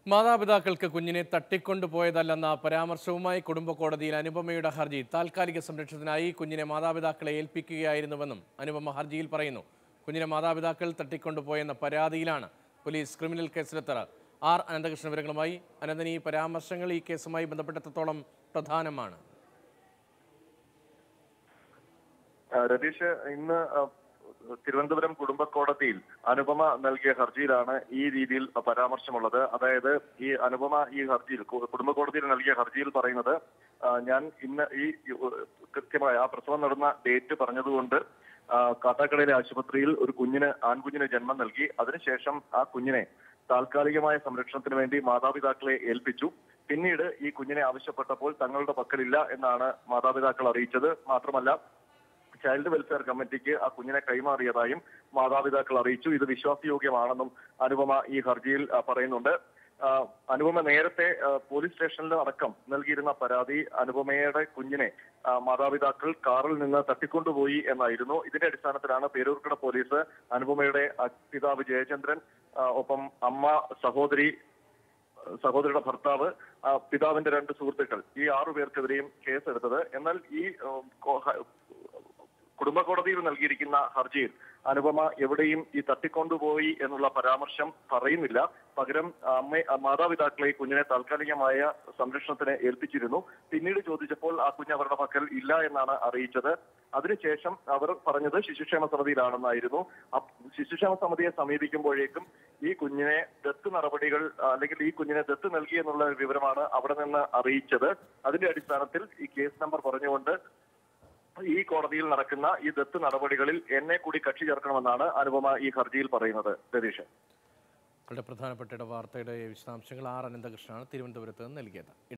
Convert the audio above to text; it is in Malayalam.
മാതാപിതാക്കൾക്ക് കുഞ്ഞിനെ തട്ടിക്കൊണ്ടുപോയതല്ലെന്ന പരാമർശവുമായി കുടുംബ കോടതിയിൽ അനുപമയുടെ ഹർജി താൽക്കാലിക സംരക്ഷണത്തിനായി കുഞ്ഞിനെ മാതാപിതാക്കളെ ഏൽപ്പിക്കുകയായിരുന്നുവെന്നും അനുപമ ഹർജിയിൽ പറയുന്നു കുഞ്ഞിനെ മാതാപിതാക്കൾ തട്ടിക്കൊണ്ടുപോയെന്ന പരാതിയിലാണ് പോലീസ് ക്രിമിനൽ കേസെടുത്തത് ആർ അനന്തകൃഷ്ണൻ വിവരങ്ങളുമായി അനന്തൻ ഈ പരാമർശങ്ങൾ ഈ കേസുമായി ബന്ധപ്പെട്ടെത്രത്തോളം പ്രധാനമാണ് ആ, രതീഷ് ഇന്ന് ആ, തിരുവനന്തപുരം കുടുംബ കോടതിയിൽ അനുപമ നൽകിയ ഹർജിയിലാണ് ഈ രീതിയിൽ പരാമർശമുള്ളത് അതായത് ഈ അനുപമ ഈ ഹർജിയിൽ കു- കുടുംബ കോടതിയിൽ നൽകിയ ഹർജിയിൽ പറയുന്നത് ആ, ഞാൻ ഇന്ന് ഈ ഈ, ഉ, കൃത്യമായ ആ പ്രസവം നടന്ന ഡേറ്റ് പറഞ്ഞതുകൊണ്ട് ആ, കാട്ടാക്കടയിലെ ആശുപത്രിയിൽ ഒരു കുഞ്ഞിന് ആൺകുഞ്ഞിന് ജന്മം നൽകി അതിനുശേഷം ആ കുഞ്ഞിനെ താൽക്കാലികമായ സംരക്ഷണത്തിന് വേണ്ടി മാതാപിതാക്കളെ ഏൽപ്പിച്ചു പിന്നീട് ഈ കുഞ്ഞിനെ ആവശ്യപ്പെട്ടപ്പോൾ തങ്ങളുടെ പക്കലില്ല എന്നാണ് മാതാപിതാക്കൾ അറിയിച്ചത് മാത്രമല്ല ചൈൽഡ് വെൽഫെയർ കമ്മിറ്റിക്ക് ആ കുഞ്ഞിനെ കൈമാറിയതായും മാതാപിതാക്കൾ അറിയിച്ചു ഇത് വിശ്വാസയോഗ്യമാണെന്നും അനുപമ ഈ ഹർജിയിൽ ആ, പറയുന്നുണ്ട് ആ, അനുപമ നേരത്തെ ആ, പോലീസ് സ്റ്റേഷനിൽ അടക്കം നൽകിയിരുന്ന പരാതി അനുപമയുടെ കുഞ്ഞിനെ ആ, മാതാപിതാക്കൾ കാറിൽ നിന്ന് തട്ടിക്കൊണ്ടുപോയി എന്നായിരുന്നു ഇതിന്റെ അടിസ്ഥാനത്തിലാണ് പേരൂർക്കട പോലീസ് അനുപമയുടെ ആ, പിതാവ് ജയചന്ദ്രൻ ആ, ഒപ്പം അമ്മ സഹോദരി സഹോദരിയുടെ ഭർത്താവ് ആ, പിതാവിന്റെ രണ്ട് സുഹൃത്തുക്കൾ ഈ ആറു പേർക്കെതിരെയും കേസെടുത്തത് എന്നാൽ ഈ ഉം, കോ- ഹ- കുടുംബ കോടതിയിൽ നൽകിയിരിക്കുന്ന ഹർജിയിൽ അനുപമ എവിടെയും ഈ തട്ടിക്കൊണ്ടുപോയി എന്നുള്ള പരാമർശം പറയുന്നില്ല പകരം അമ്മ മാതാപിതാക്കളെ ഈ കുഞ്ഞിനെ താൽക്കാലികമായ സംരക്ഷണത്തിന് ഏൽപ്പിച്ചിരുന്നു പിന്നീട് ചോദിച്ചപ്പോൾ ആ കുഞ്ഞ് അവരുടെ പക്കൽ ഇല്ല എന്നാണ് അറിയിച്ചത് അതിനുശേഷം അവർ പറഞ്ഞത് ശിശുക്ഷേമ സമിതിയിലാണെന്നായിരുന്നു അപ്- ശിശുക്ഷേമ സമിതിയെ സമീപിക്കുമ്പോഴേക്കും ഈ കുഞ്ഞിനെ ദത്ത് നടപടികൾ ആ, അല്ലെങ്കിൽ ഈ കുഞ്ഞിനെ ദത്ത് നൽകി എന്നുള്ള വിവരമാണ് അവിടെ നിന്ന് അറിയിച്ചത് അതിന്റെ അടിസ്ഥാനത്തിൽ ഈ കേസ് നമ്പർ പറഞ്ഞുകൊണ്ട് ഈ കോടതിയിൽ നടക്കുന്ന ഈ ദത്ത് നടപടികളിൽ എന്നെ കൂടി കക്ഷി ചേർക്കണമെന്നാണ് അനുപമ ഈ ഹർജിയിൽ പറയുന്നത് രതീഷ് വളരെ പ്രധാനപ്പെട്ട വാർത്തയുടെ വിശദാംശങ്ങൾ ആർ അനന്തകൃഷ്ണനാണ് തിരുവനന്തപുരത്ത് നിന്ന് നൽകിയത്